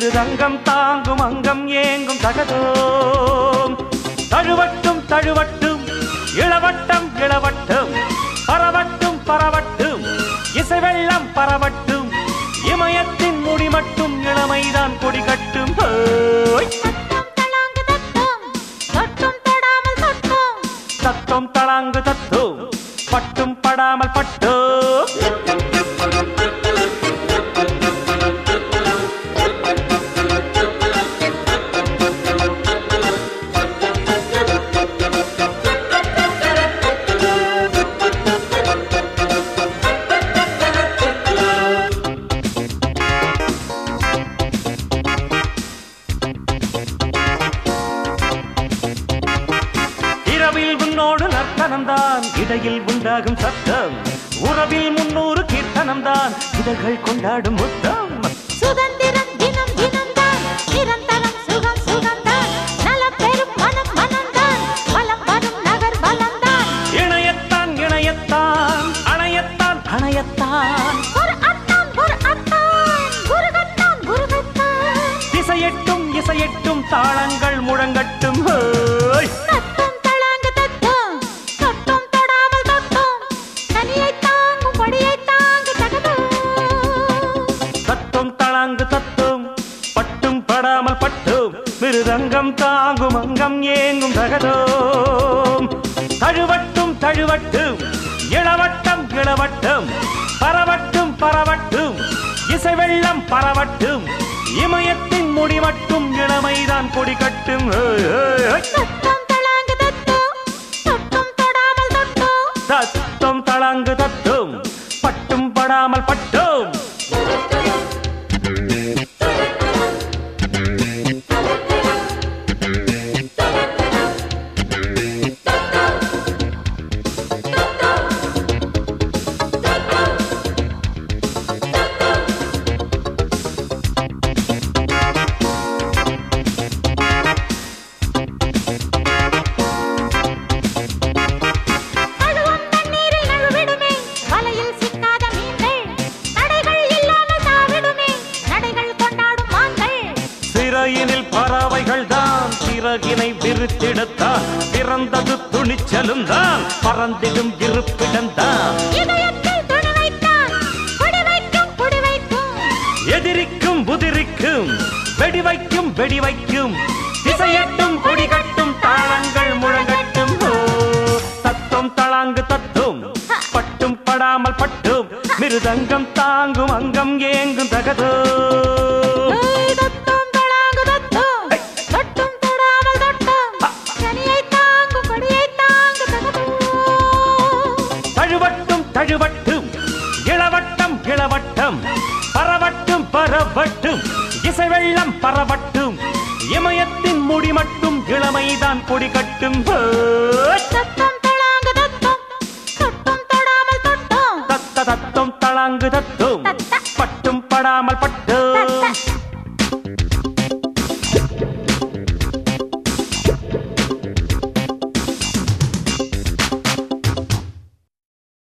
மிருதங்கம் தாங்கும் அங்கம் ஏங்கும் தகதோம் தழுவட்டும் தழுவட்டும் இளவட்டம் இளவட்டும் பரவட்டும் பரவட்டும் இசை வெள்ளம் பரவட்டும் இமயத்தின் முடி மட்டும் இளமைதான் கொடி கட்டும் ஹோய்! தத்தம் தளாங்கு தத்தம் தத்தும் தளாங்கு தத்தும் தொட்டும் தொடாமல் தொட்டும் பட்டும் படாமல் பட்டு இரவில் உன்னோடு நர்த்தனம்தான் இடையில் உண்டாகும் சத்தம் உறவில் முன்னூறு கீர்த்தனம்தான் இதழ்கள் கொண்டாடும் முத்தம் சுதந்திரம் தினம் தினம்தான் நிரந்தரம் சுகம் சுகம்தான் நலம் பெறும் மனம் மனம்தான் வலம் வரும் நகர் வளம்தான் இணையத்தான் இணையத்தான் அணையத்தான் அணையத்தான் ஒரு அத்தான் ஒரு அத்தான் குருகத்தான் குருகத்தான் திசையட்டும் இசையட்டும் தாளங்கள் முழங்கட்டும் ஹோய்! தத்தம் தளாங்கு தத்தம் தொட்டும் தொடாமல் தொட்டும் தனியை தாங்கும் கொடியை தாங்கு தகதம் தத்தும் தளாங்கு தத்தும் பட்டும் படாமல் பட்டும் மிருதங்கம் தாங்கும் அங்கம் ஏங்கும் தகதோம் தழுவட்டும் தழுவட்டும் இளவட்டம் இளவட்டம் பரவட்டும் பரவட்டும் இசை வெள்ளம் பரவட்டும் இமயத்தின் முடி மட்டும் இளமைதான் கொடி கட்டும் ஹோய், ஹோய், ஹோய். தத்தம் தளாங்கு தத்தம் தொட்டும் தொடாமல் தொட்டும் தத்தும் தளாங்கு தத்தும் பட்டும் படாமல் பட்டும் நழுவும் தண்ணீரில் நழுவிடுமே வலையில் சிக்காத மீன்கள் நடைகள் இல்லாமல் தாவிடுமே நடைகள் கொண்டாடும் மான்கள் சிறையினில் பறவைகள் தான் சிறகினை விரித்திடத்தான் பிறந்தது துணிச்சலும் தான் பறந்திடும் இருப்பிடம் தான் இதயத்தில் துணி வைத்தான் கொடி வைக்கும் குடி வைக்கும் எதிரிக்கும் புதிரிக்கும் வெடி வைக்கும் வெடி வைக்கும் திசையட்டும் கொடி கட்டும் தாளங்கள் முழங்கட்டும் ஓ, தத்தும் தளாங்கு தத்தும் பட்டும் படாமல் பட்டும் மிருதங்கம் தாங்கும் அங்கம் ஏங்கும் தகதோ ஏய், தத்தம் தளாங்கு தத்தம் தொட்டும் தொடாமல் தொட்டும் தனியை தாங்கும் கொடியை தாங்கு தகதம் தழுவட்டும் தழுவட்டும் இளவட்டம் இளவட்டம் பரவட்டும் பரவட்டும் இசை வெள்ளம் பரவட்டும் இமயத்தின் முடி மட்டும் இளமைதான் கொடி கட்டும் ஹோய்! தத்தம் தளாங்கு தத்தம் தொட்டும் தொடாமல் தொட்டும் தத்த தத்தும் தளாங்கு தத்தும்